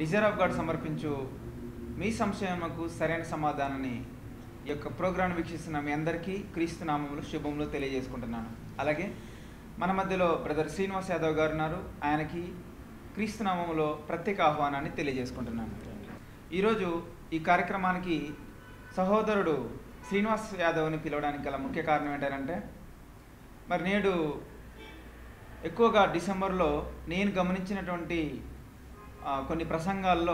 Desire of God సమర్పించు మీ సంశయములకు సరైన సమాధానాన్ని ఈ యొక్క ప్రోగ్రాం వీక్షిస్తున్న మీ అందరికీ క్రీస్తు నామములు శుభములు తెలియజేసుకుంటున్నాను అలాగే మన మధ్యలో బ్రదర్ శ్రీనివాస్ యాదవ్ గారు ఉన్నారు ఆయనకి క్రీస్తు నామములో ప్రత్యేక ఆహ్వానాన్ని తెలియజేసుకుంటున్నాను ఈరోజు ఈ కార్యక్రమానికి సహోదరుడు శ్రీనివాస్ యాదవ్ని పిలవడానికి గల ముఖ్య కారణం ఏంటంటే మరి నేడు ఎక్కువగా డిసెంబర్లో నేను గమనించినటువంటి ఆ, కొన్ని ప్రసంగాల్లో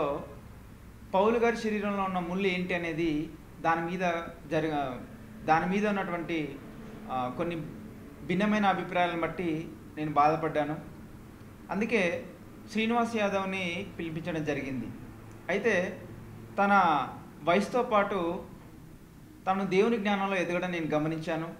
పౌలు గారి శరీరంలో ఉన్న ముళ్ళు ఏంటి అనేది దాని మీద జరిగ దాని మీద ఉన్నటువంటి ఆ, కొన్ని భిన్నమైన అభిప్రాయాలను బట్టి నేను బాధపడ్డాను అందుకే శ్రీనివాస్ యాదవ్ని పిలిపించడం జరిగింది అయితే తన వయసుతో పాటు తను దేవుని జ్ఞానంలో ఎదగడం నేను గమనించాను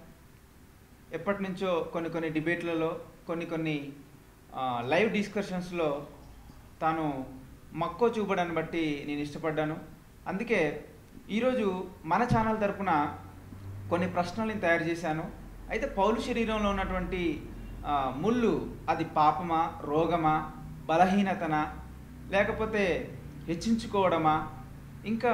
ఎప్పటి నుంచో కొన్ని కొన్ని డిబేట్లలో కొన్ని కొన్ని ఆ, లైవ్ డిస్కషన్స్లో తాను మక్కువ చూపడాన్ని బట్టి నేను ఇష్టపడ్డాను అందుకే ఈరోజు మన ఛానల్ తరపున కొన్ని ప్రశ్నలను తయారు చేశాను అయితే పౌలు శరీరంలో ఉన్నటువంటి ఆ, ముళ్ళు అది పాపమా రోగమా బలహీనతనా లేకపోతే హెచ్చించుకోవడమా ఇంకా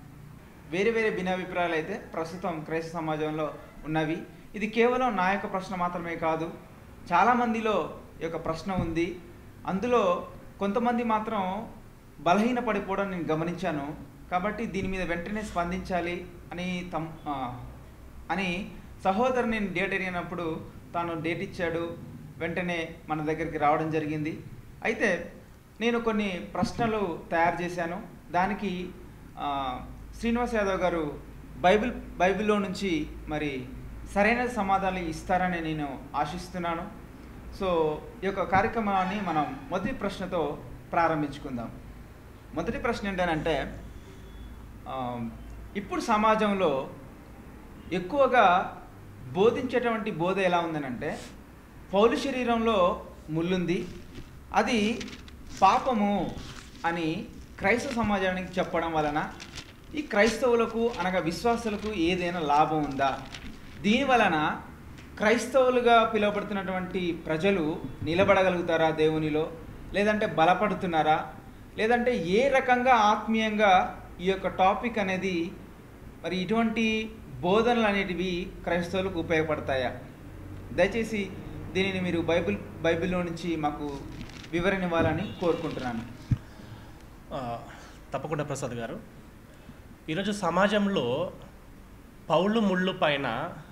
వేరే వేరే భిన్నాభిప్రాయాలు అయితే ప్రస్తుతం క్రైస్తవ సమాజంలో ఉన్నవి ఇది కేవలం నా యొక్క ప్రశ్న మాత్రమే కాదు చాలామందిలో ఈ యొక్క ప్రశ్న ఉంది అందులో కొంతమంది మాత్రం బలహీన పడిపోవడం నేను గమనించాను కాబట్టి దీని మీద వెంటనే స్పందించాలి అని తమ్ ఆ, అని సహోదరు నేను డేట్ అడిగినప్పుడు తాను డేట్ ఇచ్చాడు వెంటనే మన దగ్గరికి రావడం జరిగింది అయితే నేను కొన్ని ప్రశ్నలు తయారు చేశాను దానికి ఆ, శ్రీనివాస్ యాదవ్ గారు బైబిల్ బైబిల్లో నుంచి మరి సరైన సమాధానాలు ఇస్తారని నేను ఆశిస్తున్నాను సో ఈ యొక్క కార్యక్రమాన్ని మనం మొదటి ప్రశ్నతో ప్రారంభించుకుందాం మొదటి ప్రశ్న ఏంటంటే ఆ, ఇప్పుడు సమాజంలో ఎక్కువగా బోధించేటువంటి బోధ ఎలా ఉందనంటే పౌలు శరీరంలో ముల్లుంది అది పాపము అని క్రైస్తవ సమాజానికి చెప్పడం వలన ఈ క్రైస్తవులకు అనగా విశ్వాసులకు ఏదైనా లాభం ఉందా దీని వలన క్రైస్తవులుగా పిలువబడుతున్నటువంటి ప్రజలు నిలబడగలుగుతారా దేవునిలో లేదంటే బలపడుతున్నారా లేదంటే ఏ రకంగా ఆత్మీయంగా ఈ యొక్క టాపిక్ అనేది మరి ఇటువంటి బోధనలు అనేటివి క్రైస్తవులకు ఉపయోగపడతాయా దయచేసి దీనిని మీరు బైబిల్ బైబిల్లో నుంచి మాకు వివరణ ఇవ్వాలని కోరుకుంటున్నాను ఆ, తప్పకుండా ప్రసాద్ గారు ఈరోజు సమాజంలో పౌళ్ళు ముళ్ళు పైన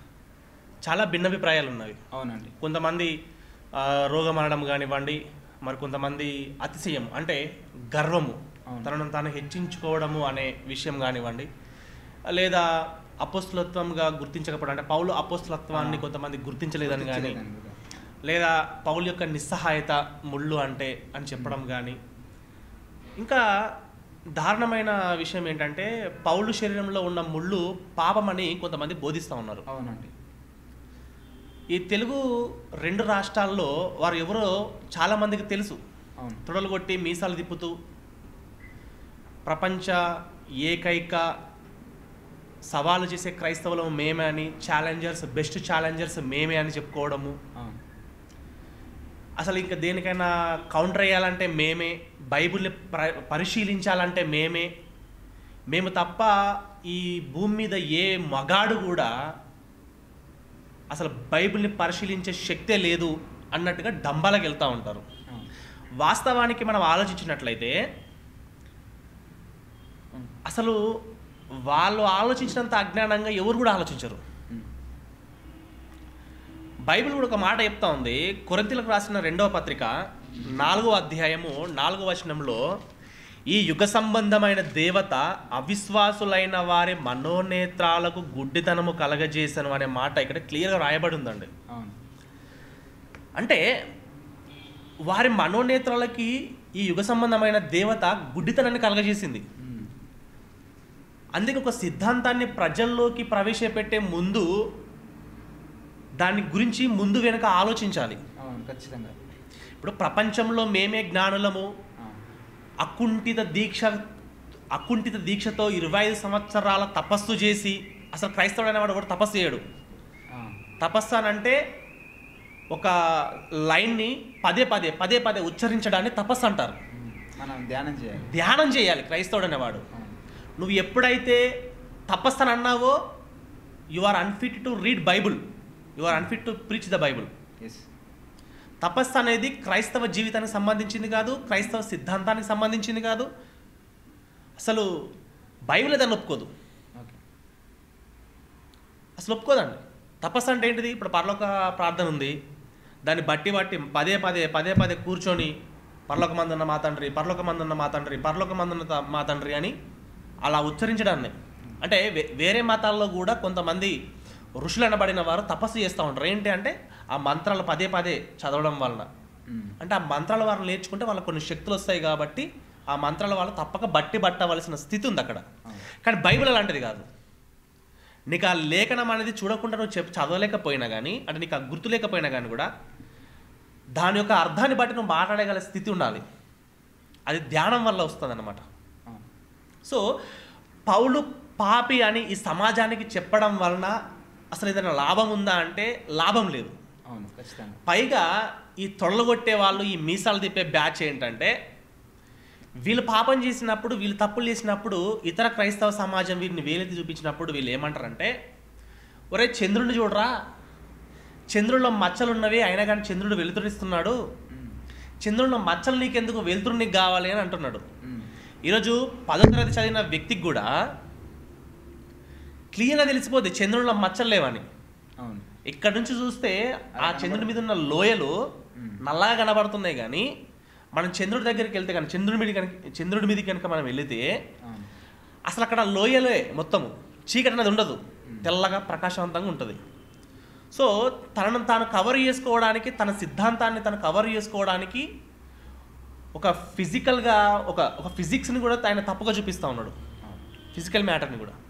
చాలా భిన్నాభిప్రాయాలు ఉన్నవి అవునండి కొంతమంది ఆ, రోగం అనడం కానివ్వండి మరి కొంతమంది అతిశయం అంటే గర్వము అవును. తనను తాను హెచ్చించుకోవడము అనే విషయం కానివ్వండి లేదా అపోస్తులత్వంగా గుర్తించకపోవడం అంటే పౌలు అపోస్తులత్వాన్ని ఆ. కొంతమంది గుర్తించలేదని కానీ గుర్తించలేదండి. లేదా పౌలు యొక్క నిస్సహాయత ముళ్ళు అంటే అని చెప్పడం కానీ ఇంకా దారుణమైన విషయం ఏంటంటే పౌలు శరీరంలో ఉన్న ముళ్ళు పాపమని కొంతమంది బోధిస్తూ ఉన్నారు అవునండి ఈ తెలుగు రెండు రాష్ట్రాల్లో వారు ఎవరో చాలా మందికి తెలుసు అవును తొడలు కొట్టి మీసాలు తిప్పుతూ ప్రపంచ ఏకైక సవాలు చేసే క్రైస్తవులం మేమే అని ఛాలెంజర్స్ బెస్ట్ ఛాలెంజర్స్ మేమే అని చెప్పుకోవడము అవును అసలు ఇంకా దేనికైనా కౌంటర్ వేయాలంటే మేమే బైబిల్ని ప్ర పరిశీలించాలంటే మేమే మేము తప్ప ఈ భూమి మీద ఏ మగాడు కూడా అసలు బైబిల్ని పరిశీలించే శక్తే లేదు అన్నట్టుగా డంబాలకు వెళ్తూ ఉంటారు అవును వాస్తవానికి మనం ఆలోచించినట్లయితే అవును. అసలు వాళ్ళు ఆలోచించినంత అజ్ఞానంగా ఎవరు కూడా ఆలోచించరు ఉమ్. బైబిల్ కూడా ఒక మాట చెప్తా ఉంది కొరింతలకు రాసిన రెండవ పత్రిక నాలుగో అధ్యాయము నాలుగో వచనంలో ఈ యుగ సంబంధమైన దేవత అవిశ్వాసులైన వారి మనోనేత్రాలకు గుడ్డితనము కలగజేసను అనే మాట ఇక్కడ క్లియర్గా రాయబడి ఉందండి అవును అంటే వారి మనోనేత్రాలకి ఈ యుగ సంబంధమైన దేవత గుడ్డితనాన్ని కలగజేసింది ఉమ్. అందుకే ఒక సిద్ధాంతాన్ని ప్రజల్లోకి ప్రవేశపెట్టే ముందు దాని గురించి ముందు వెనుక ఆలోచించాలి అవును ఖచ్చితంగా ఇప్పుడు ప్రపంచంలో మేమే జ్ఞానులము ఆ, అకుంఠిత దీక్ష అకుంఠిత దీక్షతో ఇరవై ఐదు సంవత్సరాల తపస్సు చేసి అసలు క్రైస్తవుడు అనేవాడు కూడా తపస్సు చేయడు ఆ, తపస్సు అని అంటే ఒక లైన్ని పదే పదే పదే పదే ఉచ్చరించడాన్ని తపస్సు అంటారు ఉమ్. మనం ధ్యానం చేయాలి ధ్యానం చేయాలి క్రైస్తవుడు అనేవాడు అవును. నువ్వు ఎప్పుడైతే తపస్సని అన్నావో you are unfit to read Bible you are unfit to preach the Bible yes తపస్సు అనేది క్రైస్తవ జీవితానికి సంబంధించింది కాదు క్రైస్తవ సిద్ధాంతానికి సంబంధించింది కాదు అసలు బైబిల్ దాన్ని ఒప్పుకోదు ఓకే అసలు ఒప్పుకోదండి తపస్సు అంటే ఏంటిది ఇప్పుడు పరలోక ప్రార్థన ఉంది దాన్ని బట్టి బట్టి పదే పదే పదే పదే కూర్చొని పరలోక మందున్న మా తండ్రి పరలోక మందున్న మా తండ్రి పరలోక మందున్న త- మా తండ్రి అని అలా ఉచ్చరించడాన్ని అంటే వే- వేరే మతాల్లో కూడా కొంతమంది ఋషులు అనబడిన వారు తపస్సు చేస్తూ ఉంటారు ఏంటి అంటే ఆ మంత్రాలు పదే పదే చదవడం వలన మ్మ్. అంటే ఆ మంత్రాల వారు నేర్చుకుంటే వాళ్ళకి కొన్ని శక్తులు వస్తాయి కాబట్టి ఆ మంత్రాల వాళ్ళు తప్పక బట్టి పట్టవలసిన స్థితి ఉంది అక్కడ అవును. కానీ బైబిల్ అలాంటిది కాదు నీకు ఆ లేఖనం అనేది చూడకుండా నువ్వు చెప్పి చదవలేకపోయినా కానీ అంటే నీకు ఆ గుర్తు లేకపోయినా కానీ కూడా దాని యొక్క అర్థాన్ని బట్టి నువ్వు మాట్లాడగల స్థితి ఉండాలి అది ధ్యానం వల్ల వస్తుంది అనమాట అవును. సో పౌలు పాపి అని ఈ సమాజానికి చెప్పడం వలన అసలు ఏదైనా లాభం ఉందా అంటే లాభం లేదు అవును ఖచ్చితంగా పైగా ఈ తొడలగొట్టే వాళ్ళు ఈ మీసాలు తిప్పే బ్యాచ్ ఏంటంటే వీళ్ళు పాపం చేసినప్పుడు వీళ్ళు తప్పులు చేసినప్పుడు ఇతర క్రైస్తవ సమాజం వీరిని వేలెత్తి చూపించినప్పుడు వీళ్ళు ఏమంటారంటే ఒరే చంద్రుడిని చూడరా చంద్రుడిలో మచ్చలు ఉన్నవి అయినా కానీ చంద్రుడు వెలుతురిస్తున్నాడు మ్మ్. చంద్రుడిలో మచ్చలు నీకెందుకు వెలుతురు నీకు కావాలి అని అంటున్నాడు మ్మ్. ఈరోజు పదో తరగతి చదివిన వ్యక్తికి కూడా క్లియర్గా తెలిసిపోద్ది చంద్రుడిలో మచ్చలు లేవని అవును ఇక్కడ నుంచి చూస్తే ఆ అలా చంద్రుడి మీద ఉన్న లోయలు మ్మ్. నల్లగా కనబడుతున్నాయి కానీ మనం చంద్రుడి దగ్గరికి వెళ్తే కానీ చంద్రుడి మీద కనుక చంద్రుడి మీద కనుక మనం వెళితే అవును అసలు అక్కడ లోయలే మొత్తము చీకటి అనేది ఉండదు మ్మ్. తెల్లగా ప్రకాశవంతంగా ఉంటుంది సో తనను తాను కవర్ చేసుకోవడానికి తన సిద్ధాంతాన్ని తను కవర్ చేసుకోవడానికి ఒక ఫిజికల్గా ఒక ఒక ఫిజిక్స్ని కూడా ఆయన తప్పుగా చూపిస్తూ ఉన్నాడు అవును ఫిజికల్ మ్యాటర్ని కూడా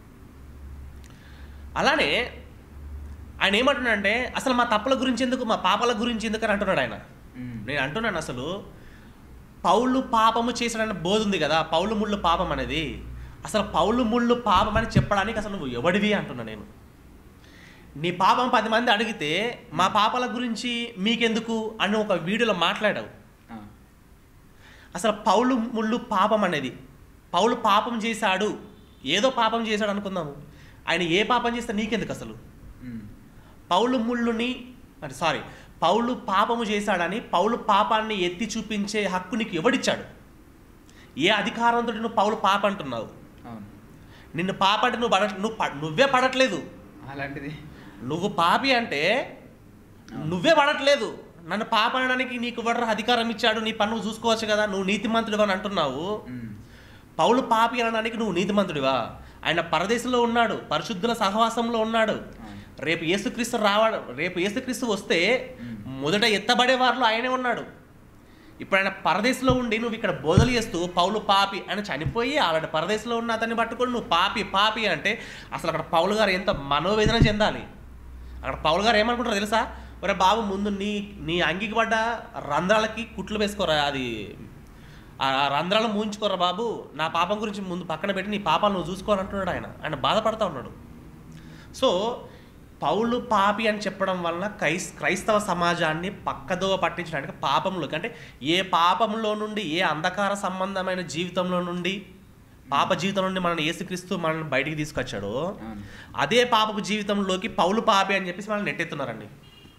అలానే ఆయన ఏమంటున్నాడంటే అసలు మా తప్పుల గురించి ఎందుకు మా పాపాల గురించి ఎందుకు అని అంటున్నాడు ఆయన మ్మ్. నేను అంటున్నాను అసలు పౌలు పాపము చేశాడన్న బోధ ఉంది కదా పౌలు ముళ్ళు పాపం అనేది అసలు పౌలు ముళ్ళు పాపం అని చెప్పడానికి అసలు నువ్వు ఎవడివి అంటున్నా నేను నీ పాపం పది మంది అడిగితే మా పాపాల గురించి మీకెందుకు అని ఒక వీడియోలో మాట్లాడావు ఆ. అసలు పౌలు ముళ్ళు పాపం అనేది పౌలు పాపం చేశాడు ఏదో పాపం చేశాడు అనుకుందాము ఆయన ఏ పాపం చేస్తే నీకెందుకు అసలు మ్మ్. పౌలు ముళ్ళుని అంటే సారీ పౌలు పాపము చేశాడని పౌలు పాపాన్ని ఎత్తి చూపించే హక్కు నీకు ఎవడిచ్చాడు ఏ అధికారంతో నువ్వు పౌలు పాప అంటున్నావు అవును నిన్ను పాప అంటే నువ్వు పడ నువ్వు ప- నువ్వే పడట్లేదు అలాంటిది నువ్వు పాపి అంటే నువ్వే పడట్లేదు నన్ను పాప అనడానికి నీకు ఎవరు అధికారం ఇచ్చాడు నీ పన్ను చూసుకోవచ్చు కదా నువ్వు నీతిమంతుడు అని అంటున్నావు మ్మ్. పౌలు పాపి అనడానికి నువ్వు నీతిమంతుడివా ఆయన పరదేశంలో ఉన్నాడు పరిశుద్ధుల సహవాసంలో ఉన్నాడు అవును. రేపు యేసుక్రీస్తు రావడం రేపు యేసుక్రీస్తు వస్తే మ్మ్. మొదట ఎత్తబడే వారిలో ఆయనే ఉన్నాడు ఇప్పుడు ఆయన పరదేశంలో ఉండి నువ్వు ఇక్కడ బోధలు చేస్తూ పౌలు పాపి అని చనిపోయి ఆల్రెడీ పరదేశంలో ఉన్న అతన్ని పట్టుకొని నువ్వు పాపి పాపి అంటే అసలు అక్కడ పౌలు గారు ఎంత మనోవేదన చెందాలి అక్కడ పౌలు గారు ఏమనుకుంటారో తెలుసా ఒరే బాబు ముందు నీ నీ అంగికి పడ్డ రంధ్రాలకి కుట్లు వేసుకోరా అది ఆ ఆ రంధ్రాలు మూయించుకోరా బాబు నా పాపం గురించి ముందు పక్కన పెట్టి నీ పాపాలు నువ్వు చూసుకోని అంటున్నాడు ఆయన ఆయన బాధపడతా ఉన్నాడు సో పౌలు పాపి అని చెప్పడం వలన క్రైస్ క్రైస్తవ సమాజాన్ని పక్కదోవ పట్టించడానికి పాపంలోకి అంటే ఏ పాపంలో నుండి ఏ అంధకార సంబంధమైన జీవితంలో నుండి పాప జీవితం నుండి మనల్ని యేసుక్రీస్తు మనల్ని బయటికి తీసుకొచ్చాడో అవును అదే పాపపు జీవితంలోకి పౌలు పాపి అని చెప్పేసి మనల్ని నెట్టెత్తున్నారండి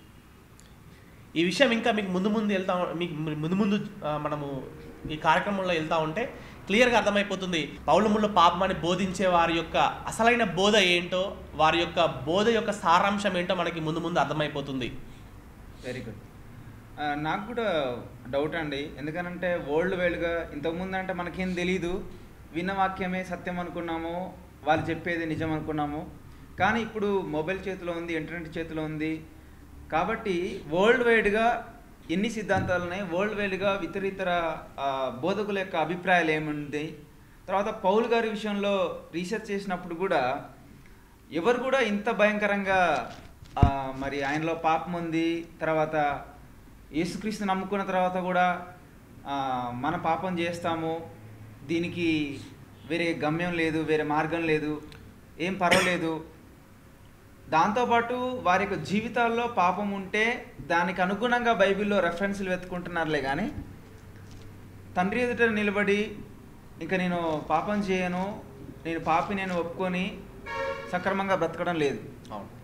ఈ విషయం ఇంకా మీకు ముందు ముందు వెళ్తా మీకు ముందు ముందు ఆ, మనము ఈ కార్యక్రమంలో వెళ్తా ఉంటే క్లియర్గా అర్థమైపోతుంది పౌలు ముళ్ళు పాపం అని బోధించే వారి యొక్క అసలైన బోధ ఏంటో వారి యొక్క బోధ యొక్క సారాంశం ఏంటో మనకి ముందు ముందు అర్థమైపోతుంది వెరీ గుడ్ నాకు కూడా డౌట్ అండి ఎందుకనంటే వరల్డ్ వైడ్గా ఇంతకుముందు అంటే మనకేం తెలీదు విన్న వాక్యమే సత్యం అనుకున్నాము వాళ్ళు చెప్పేది నిజం అనుకున్నాము కానీ ఇప్పుడు మొబైల్ చేతిలో ఉంది ఇంటర్నెట్ చేతిలో ఉంది కాబట్టి వరల్డ్ వైడ్గా ఎన్ని సిద్ధాంతాలు ఉన్నాయి వరల్డ్ వైడ్గా ఇతరితర ఆ, బోధకుల యొక్క అభిప్రాయాలు ఏముంది తర్వాత పౌల్ గారి విషయంలో రీసెర్చ్ చేసినప్పుడు కూడా ఎవరు కూడా ఇంత భయంకరంగా ఆ, మరి ఆయనలో పాపం ఉంది తర్వాత యేసుక్రీస్తు నమ్ముకున్న తర్వాత కూడా ఆ, మన పాపం చేస్తాము దీనికి వేరే గమ్యం లేదు వేరే మార్గం లేదు ఏం పర్వాలేదు దాంతోపాటు వారి యొక్క జీవితాల్లో పాపం ఉంటే దానికి అనుగుణంగా బైబిల్లో రెఫరెన్స్లు వెతుకుంటున్నారులే కానీ తండ్రి ఎదుట నిలబడి ఇంకా నేను పాపం చేయను నేను పాపి నేను ఒప్పుకొని సక్రమంగా బ్రతకడం లేదు అవును